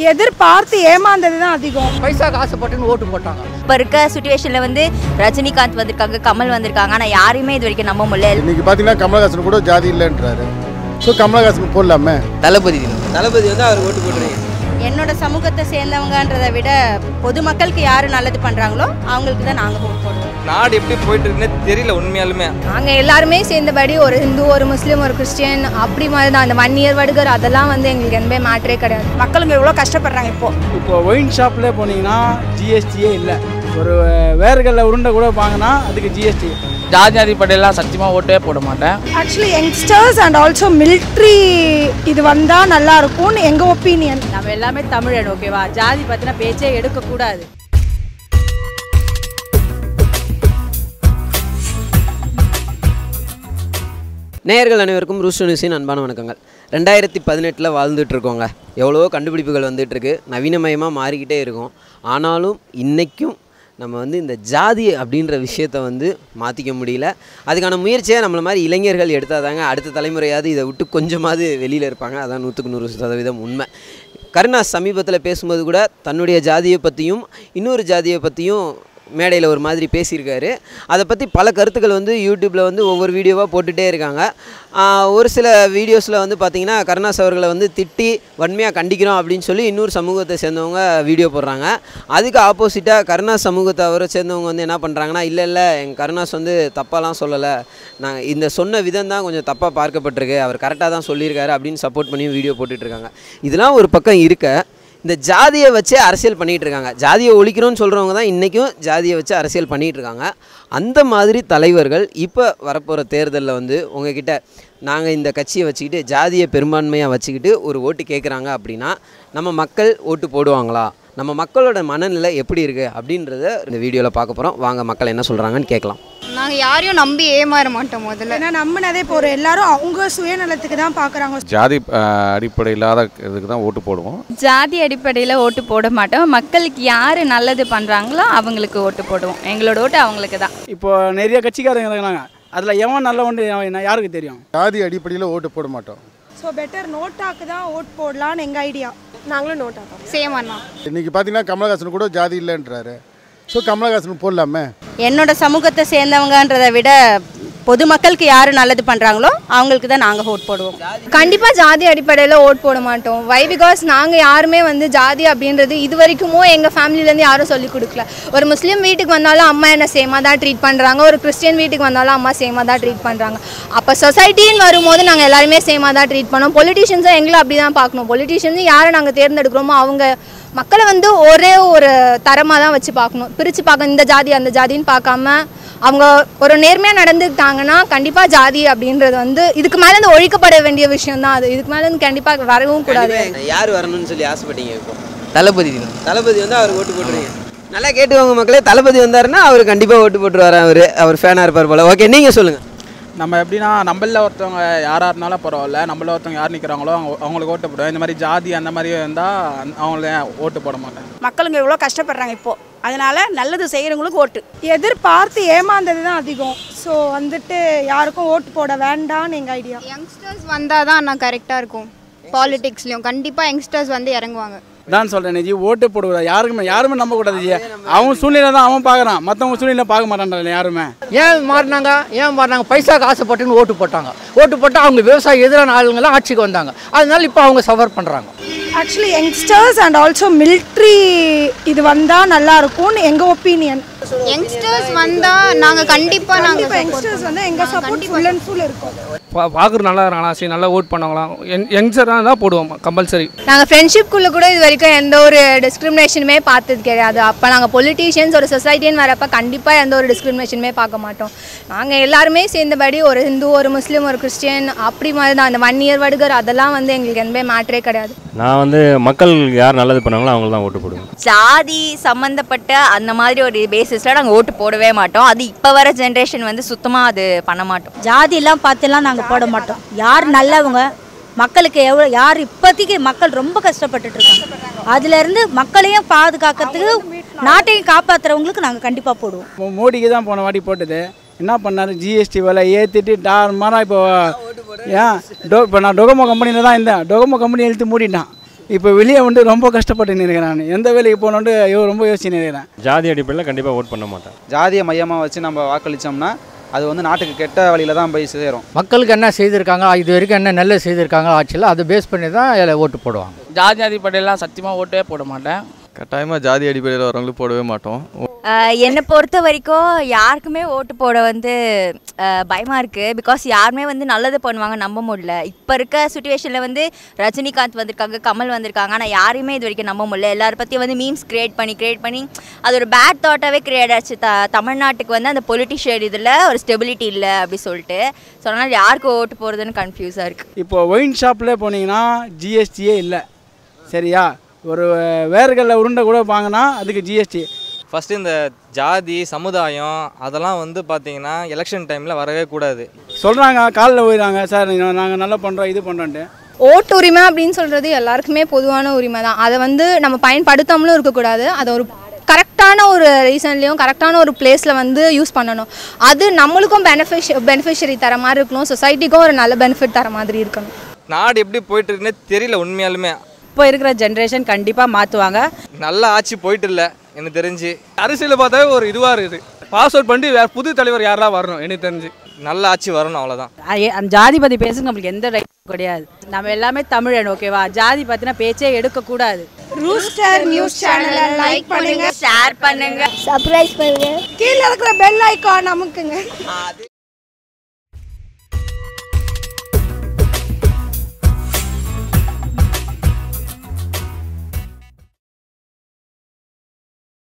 எதிர்பார்த்து ஏமாந்தது தான் அதிகம் பைசா காசுப்பட்டுன்னு ஓட்டு போட்டாங்க இப்போ இருக்க சுச்சுவேஷனில் வந்து ரஜினிகாந்த் வந்திருக்காங்க கமல் வந்திருக்காங்க ஆனால் யாரையுமே இது வரைக்கும் நம்ப முடியல இன்னைக்கு பார்த்தீங்கன்னா கமலஹாசன் கூட ஜாதி இல்லைன்றாரு ஸோ கமலஹாசன் போடலாமே தளபதி தளபதி வந்து அவர் ஓட்டு போட்டுருங்க என்னோட சமூகத்தை சேர்ந்தவங்கன்றதை விட பொதுமக்களுக்கு யார் நல்லது பண்ணுறாங்களோ அவங்களுக்கு தான் நாங்கள் ஓட் போடுவோம் நாடு எப்படி போயிட்டு இருக்குன்னே தெரியல உண்மையாலுமே நாங்கள் எல்லாருமே சேர்ந்தபடி ஒரு ஹிந்து ஒரு முஸ்லீம் ஒரு கிறிஸ்டியன் அப்படி மாதிரி தான் அந்த ஒன் இயர் வடுகர் அதெல்லாம் வந்து எங்களுக்கு எந்த மேட்ரே கிடையாது மக்களுங்க எவ்வளோ கஷ்டப்படுறாங்க இப்போ இப்போ ஒயின் ஷாப்பில் போனீங்கன்னா ஜிஎஸ்டியே இல்லை ஒரு வேர்களில் உருண்டை கூட வாங்கினா அதுக்கு ஜிஎஸ்டி ஜாதி அடிப்படையெல்லாம் சத்தியமாக ஓட்டே போட மாட்டேன் actually youngsters and also military இது வந்தால் நல்லா இருக்கும்னு எங்கள் ஒப்பீனியன் நம்ம எல்லாமே தமிழன் ஓகேவா ஜாதி பற்றின பேச்சே எடுக்கக்கூடாது நேயர்கள் அனைவருக்கும் ரூஸ்டோ நியூஸின் அன்பான வணக்கங்கள் ரெண்டாயிரத்தி பதினெட்டில் வாழ்ந்துட்டு இருக்கோங்க எவ்வளவோ கண்டுபிடிப்புகள் வந்துட்டு இருக்கு நவீனமயமாக மாறிக்கிட்டே இருக்கும் ஆனாலும் இன்றைக்கும் நம்ம வந்து இந்த ஜாதி அப்படின்ற விஷயத்த வந்து மாற்றிக்க முடியல அதுக்கான முயற்சியை நம்மள மாதிரி இளைஞர்கள் எடுத்தால் தாங்க அடுத்த தலைமுறையாவது இதை விட்டு கொஞ்சமாவது வெளியில் இருப்பாங்க அதான் நூற்றுக்கு நூறு சதவீதம் உண்மை கருணாஸ் சமீபத்தில் பேசும்போது கூட தன்னுடைய ஜாதியை பற்றியும் இன்னொரு ஜாதியை பற்றியும் மேடையில் ஒரு மாதிரி பேசியிருக்காரு அதை பற்றி பல கருத்துக்கள் வந்து யூடியூப்பில் வந்து ஒவ்வொரு வீடியோவாக போட்டுகிட்டே இருக்காங்க ஆஹ் ஒரு சில வீடியோஸில் வந்து பார்த்திங்கன்னா கருணாஸ் அவர்களை வந்து திட்டி வன்மையாக கண்டிக்கிறோம் அப்படின்னு சொல்லி இன்னொரு சமூகத்தை சேர்ந்தவங்க வீடியோ போடுறாங்க அதுக்கு ஆப்போசிட்டாக கருணாஸ் சமூகத்தை அவரை சேர்ந்தவங்க வந்து என்ன பண்ணுறாங்கன்னா இல்லை இல்லை எங்கள் கருணாஸ் வந்து தப்பாலாம் சொல்லலை நாங்கள் இந்த சொன்ன விதம் தான் கொஞ்சம் தப்பாக பார்க்கப்பட்டிருக்கு அவர் கரெக்டாக தான் சொல்லியிருக்காரு அப்படின்னு சப்போர்ட் பண்ணி வீடியோ போட்டுட்ருக்காங்க இதெல்லாம் ஒரு பக்கம் இருக்க இந்த ஜாதியை வச்சே அரசியல் பண்ணிகிட்டு இருக்காங்க ஜாதியை ஒழிக்கிறோம்னு சொல்கிறவங்க தான் இன்றைக்கும் ஜாதியை வச்சு அரசியல் பண்ணிகிட்டு இருக்காங்க அந்த மாதிரி தலைவர்கள் இப்போ வரப்போகிற தேர்தலில் வந்து உங்ககிட்ட நாங்கள் இந்த கட்சியை வச்சுக்கிட்டு ஜாதியை பெரும்பான்மையாக வச்சுக்கிட்டு ஒரு ஓட்டு கேட்குறாங்க அப்படின்னா நம்ம மக்கள் ஓட்டு போடுவாங்களா நம்ம மக்களோட மனநிலை எப்படி இருக்குது அப்படின்றத இந்த வீடியோவில் பார்க்க போகிறோம் வாங்க மக்கள் என்ன சொல்கிறாங்கன்னு கேட்கலாம் நாங்கள் யாரையும் நம்பி ஏமாற மாட்டோம் முதல்ல ஏன்னா நம்பினதே இப்போ ஒரு எல்லாரும் அவங்க சுயநலத்துக்கு தான் பார்க்குறாங்க ஜாதி அடிப்படை இல்லாத இதுக்கு தான் ஓட்டு போடுவோம் ஜாதி அடிப்படையில் ஓட்டு போட மாட்டோம் மக்களுக்கு யார் நல்லது பண்ணுறாங்களோ அவங்களுக்கு ஓட்டு போடுவோம் எங்களோட ஓட்டு அவங்களுக்கு தான் இப்போ நிறைய கட்சிக்காரங்க இருக்கிறாங்க அதில் எவன் நல்ல ஒன்று எவன் யாருக்கு தெரியும் ஜாதி அடிப்படையில் ஓட்டு போட மாட்டோம் ஸோ பெட்டர் நோட்டாக்கு தான் ஓட் போடலான்னு எங்கள் ஐடியா நாங்களும் நோட்டாக்கோம் சேம் அண்ணா இன்னைக்கு பார்த்தீங்கன்னா கமலஹாசன் கூட ஜாதி இல்லைன்றாரு ஸோ கமலஹாசன் போடலாமே என்னோட சமூகத்தை சேர்ந்தவங்கன்றதை விட பொதுமக்களுக்கு யார் நல்லது பண்ணுறாங்களோ அவங்களுக்கு தான் நாங்கள் ஓட் போடுவோம் கண்டிப்பாக ஜாதி அடிப்படையில் ஓட் போட மாட்டோம் வை பிகாஸ் நாங்கள் யாருமே வந்து ஜாதி அப்படின்றது இது வரைக்குமோ எங்கள் ஃபேமிலிலேருந்து யாரும் சொல்லி கொடுக்கல ஒரு முஸ்லீம் வீட்டுக்கு வந்தாலும் அம்மா என்ன சேமாக தான் ட்ரீட் பண்ணுறாங்க ஒரு கிறிஸ்டியன் வீட்டுக்கு வந்தாலும் அம்மா சேமாக தான் ட்ரீட் பண்ணுறாங்க அப்போ சொசைட்டின்னு வரும்போது நாங்கள் எல்லாருமே சேமாக தான் ட்ரீட் பண்ணோம் பொலிட்டிஷியன்ஸும் எங்களை அப்படி தான் பார்க்கணும் பொலிட்டிஷியன்ஸும் யாரை நாங்கள் தேர்ந்தெடுக்கிறோமோ அவங்க மக்களை வந்து ஒரே ஒரு தரமாக தான் வச்சு பார்க்கணும் பிரித்து பார்க்க இந்த ஜாதி அந்த ஜாதின்னு பார்க்காம அவங்க ஒரு நேர்மையாக நடந்துக்கிட்டாங்கன்னா கண்டிப்பாக ஜாதி அப்படின்றது வந்து இதுக்கு மேலே இருந்து ஒழிக்கப்பட வேண்டிய விஷயம் தான் அது இதுக்கு மேலே இருந்து கண்டிப்பாக வரவும் கூடாது யார் வரணும்னு சொல்லி ஆசைப்பட்டீங்க இப்போ தளபதி தளபதி வந்து அவர் ஓட்டு போட்டுருங்க நல்லா கேட்டுவாங்க மக்களே தளபதி வந்தாருன்னா அவர் கண்டிப்பாக ஓட்டு போட்டுருவாரு அவர் அவர் ஃபேனாக இருப்பார் போல ஓகே நீங்கள் சொல்லுங்கள் நம்ம எப்படின்னா நம்மள ஒருத்தவங்க யாராக இருந்தாலும் பரவாயில்ல நம்மள ஒருத்தவங்க யார் நிற்கிறாங்களோ அவங்க அவங்களுக்கு ஓட்டு போடுவோம் இந்த மாதிரி ஜாதி அந்த மாதிரி இருந்தால் அவங்கள ஓட்டு போட மாட்டேன் மக்களுங்க எவ்வளோ கஷ்டப்படுறாங்க இப்போ அதனால நல்லது செய்கிறவங்களுக்கு ஓட்டு எதிர்பார்த்து ஏமாந்தது தான் அதிகம் ஸோ வந்துட்டு யாருக்கும் ஓட்டு போட வேண்டாம்னு எங்கள் ஐடியா யங்ஸ்டர்ஸ் வந்தால் தான் நான் கரெக்டாக இருக்கும் பாலிடிக்ஸ்லையும் கண்டிப்பாக யங்ஸ்டர்ஸ் வந்து இறங்குவாங்க தான் சொல்கிறேன் ஜி ஓட்டு போடுவார் யாருக்குமே யாருமே நம்பக்கூடாது ஜி அவன் சூழ்நிலை தான் அவன் பார்க்குறான் மற்றவங்க சூழ்நிலை பார்க்க மாட்டான்டா யாருமே ஏன் மாறினாங்க ஏன் மாறினாங்க பைசா காசுப்பட்டுன்னு ஓட்டு போட்டாங்க ஓட்டு போட்டு அவங்க விவசாய எதிரான ஆளுங்கெல்லாம் ஆட்சிக்கு வந்தாங்க அதனால இப்போ அவங்க சஃபர் பண்ணுறாங்க actually youngsters and also military இது வந்தால் நல்லா இருக்கும்னு எங்கள் ஒப்பீனியன் யங்ஸ்டர்ஸ் வந்தால் நாங்கள் கண்டிப்பாக இப்போ நாங்கள் யங்ஸ்டர்ஸ் வந்து எங்கள் சப்போர்ட் ஃபுல் அண்ட் ஃபுல் இருக்கும் பார்க்குறது நல்லா இருக்காங்களா சரி நல்லா ஓட் பண்ணவங்களாம் யங் யங்ஸ்டர் தான் போடுவோம் கம்பல்சரி நாங்கள் ஃப்ரெண்ட்ஷிப்குள்ளே கூட இது வரைக்கும் எந்த ஒரு டிஸ்கிரிமினேஷனுமே பார்த்தது கிடையாது அப்போ நாங்கள் பொலிட்டீஷியன்ஸ் ஒரு சொசைட்டின்னு வரப்போ கண்டிப்பாக எந்த ஒரு டிஸ்கிரிமினேஷனுமே பார்க்க மாட்டோம் நாங்கள் எல்லாருமே சேர்ந்தபடி ஒரு ஹிந்து ஒரு முஸ்லீம் ஒரு கிறிஸ்டியன் அப்படி மாதிரி தான் அந்த ஒன் இயர் வடுகர் அதெல்லாம் வந்து எங்களுக்கு எந்த மேட்ரே கிடையாது நான் வந்து மக்கள் யார் நல்லது பண்ணாங்களோ அவங்களுக்கு தான் ஓட்டு போடுவேன் ஜாதி சம்மந்தப்பட்ட அந்த மாதிரி ஒரு பேசிஸில் நாங்கள் ஓட்டு போடவே மாட்டோம் அது இப்போ வர ஜென்ரேஷன் வந்து சுத்தமாக அது பண்ண மாட்டோம் ஜாதியெல்லாம் பார்த்துலாம் நாங்கள் போட மாட்டோம் யார் நல்லவங்க மக்களுக்கு எவ்வளோ யார் இப்போதைக்கு மக்கள் ரொம்ப கஷ்டப்பட்டுட்டு இருக்காங்க அதுலேருந்து மக்களையும் பாதுகாக்கிறதுக்கு நாட்டையும் காப்பாற்றுறவங்களுக்கு நாங்கள் கண்டிப்பாக போடுவோம் இப்போ மோடிக்கு தான் போன வாட்டி போட்டது என்ன பண்ணார் ஜிஎஸ்டி விலை ஏற்றிட்டு டார் மாரா இப்போ ஏன் டோ இப்போ நான் டொகோமோ கம்பெனியில் தான் இருந்தேன் டொகோமோ கம்பெனி எழுத்து மூடிட்டான் இப்போ வெளியே வந்து ரொம்ப கஷ்டப்பட்டு இருக்கிறேன் நான் எந்த வேலைக்கு போகணுன்ட்டு ஐயோ ரொம்ப யோசிச்சு இருக்கிறேன் ஜாதி அடிப்படையில் கண்டிப்பாக ஓட் பண்ண மாட்டேன் ஜாதியை மையமாக வச்சு நம்ம வாக்களித்தோம்னா அது வந்து நாட்டுக்கு கெட்ட வழியில் தான் போய் சேரும் மக்களுக்கு என்ன செய்திருக்காங்க இது வரைக்கும் என்ன நல்லது செய்திருக்காங்க ஆட்சியில் அதை பேஸ் பண்ணி தான் இதில் ஓட்டு போடுவாங்க ஜாதி அடிப்படையெல்லாம் சத்தியமாக ஓட்டே போட மாட்டேன் கட்டாயமாக ஜாதி அடிப்படையில் வரவங்களுக்கு போடவே மாட்டோம் ஆஹ் என்னை பொறுத்த வரைக்கும் யாருக்குமே ஓட்டு போட வந்து ஆஹ் பயமா இருக்கு பிகாஸ் யாருமே வந்து நல்லது பண்ணுவாங்க நம்ப முடியல இப்போ இருக்க சுச்சுவேஷனில் வந்து ரஜினிகாந்த் வந்திருக்காங்க கமல் வந்திருக்காங்க ஆனால் யாரையுமே இது வரைக்கும் நம்ப முடியல எல்லாரும் பற்றியும் வந்து மீம்ஸ் கிரியேட் பண்ணி கிரியேட் பண்ணி அது ஒரு பேட் தாட்டாகவே கிரியேட் ஆச்சு த தமிழ்நாட்டுக்கு வந்து அந்த பொலிட்டிஷியன் இதில் ஒரு ஸ்டெபிலிட்டி இல்லை அப்படி சொல்லிட்டு ஸோ அதனால் யாருக்கு ஓட்டு போகிறதுன்னு கன்ஃபியூஸாக இருக்குது இப்போ ஒயின் ஷாப்பில் போனீங்கன்னா ஜிஎஸ்டியே இல்லை சரியா ஒரு வேர்களில் உருண்டை கூட வாங்கினா அதுக்கு ஜிஎஸ்டி ஃபஸ்ட்டு இந்த ஜாதி சமுதாயம் அதெல்லாம் வந்து பார்த்தீங்கன்னா எலெக்ஷன் டைமில் வரவே கூடாது சொல்கிறாங்க காலில் போயிடுறாங்க சார் நாங்கள் நல்லா பண்ணுறோம் இது பண்ணுறோன்ட்டு ஓட்டு உரிமை அப்படின்னு சொல்கிறது எல்லாருக்குமே பொதுவான உரிமை தான் அதை வந்து நம்ம பயன்படுத்தாமலும் இருக்கக்கூடாது அதை ஒரு கரெக்டான ஒரு ரீசன்லேயும் கரெக்டான ஒரு பிளேஸில் வந்து யூஸ் பண்ணணும் அது நம்மளுக்கும் பெனிஃபிஷ் பெனிஃபிஷரி தர மாதிரி இருக்கணும் சொசைட்டிக்கும் ஒரு நல்ல பெனிஃபிட் தர மாதிரி இருக்கணும் நாடு எப்படி போயிட்டு இருக்குன்னே தெரியல உண்மையாலுமே இப்போ இருக்கிற ஜென்ரேஷன் கண்டிப்பாக மாற்றுவாங்க நல்ல ஆட்சி போயிட்டு இல்லை எனக்கு தெரிஞ்சு அரசியல் பார்த்தாவே ஒரு இதுவாக இருக்குது பாஸ் அவுட் பண்ணி வேறு புது தலைவர் யாரெல்லாம் வரணும் எனக்கு தெரிஞ்சு நல்ல ஆட்சி வரணும் அவ்வளோதான் அந்த ஜாதி பற்றி பேசுங்க நம்மளுக்கு எந்த ரைட்டும் கிடையாது நம்ம எல்லாமே தமிழன் ஓகேவா ஜாதி பற்றின பேச்சே எடுக்கக்கூடாது ரூஸ்டர் நியூஸ் சேனலை லைக் பண்ணுங்க ஷேர் பண்ணுங்க சப்ஸ்கிரைப் பண்ணுங்க கீழே இருக்கிற பெல் ஐக்கான் அமுக்குங்க